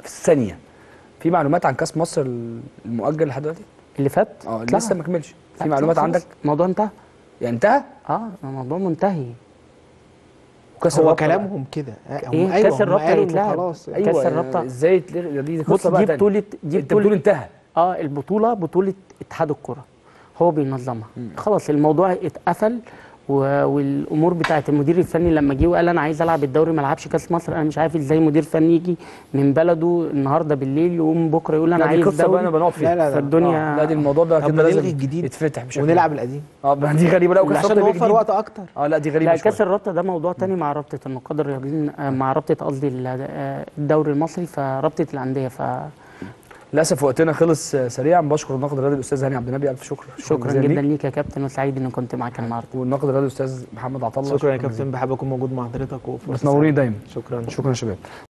في الثانيه في معلومات عن كاس مصر المؤجل لحد دلوقتي اللي فات اه اتلغى. لسه ما كملش في لا، معلومات خلاص، عندك الموضوع انتهى يعني انتهى اه الموضوع منتهي وكاس هو الرابطة بقى. كلامهم كده آه، هم إيه؟ ايوه كاس هم الرابطة قالوا إن هيتلعب. خلاص أيوة. ايوه كأس الرابطة. ازاي يتلغي دي بص قصه بقى دي تانية. بطوله دي انت بتقول انتهى اه البطوله بطوله اتحاد الكره هو بينظمها خلاص الموضوع اتقفل و- والامور بتاعت المدير الفني لما جه وقال انا عايز العب الدوري ما العبش كاس مصر انا مش عارف ازاي مدير فني يجي من بلده النهارده بالليل يقوم بكره يقول انا لا دي عايز قصه بقى انا دوري بنقعد فيها لا لا لا فالدنيا آه، لا دي الموضوع ده طب كده ما لازم نلغي الجديد يتفتح بشكل ونلعب القديم اه ما دي غريبه لا وكاس عشان الرابطة نوفر جديد. وقت اكتر اه لا دي غريبه لا كاس شوية. الرابطه ده موضوع تاني مع رابطه النقاد الرياضيين آه، مع رابطه قصدي ال- آه، الدوري المصري فرابطه الانديه فشكرا للاسف وقتنا خلص آه، سريعا بشكر الناقد الرياضي الاستاذ هاني عبد النبي الف شكر جزيلا جدا ليك. ليك يا كابتن وسعيد اني كنت معاك النهارده والناقد الرياضي الاستاذ محمد عطله شكرا يا كابتن بحب اكون موجود مع حضرتك وفرصة بتنوروني سعيدة. دايما شكرا شكرا يا شباب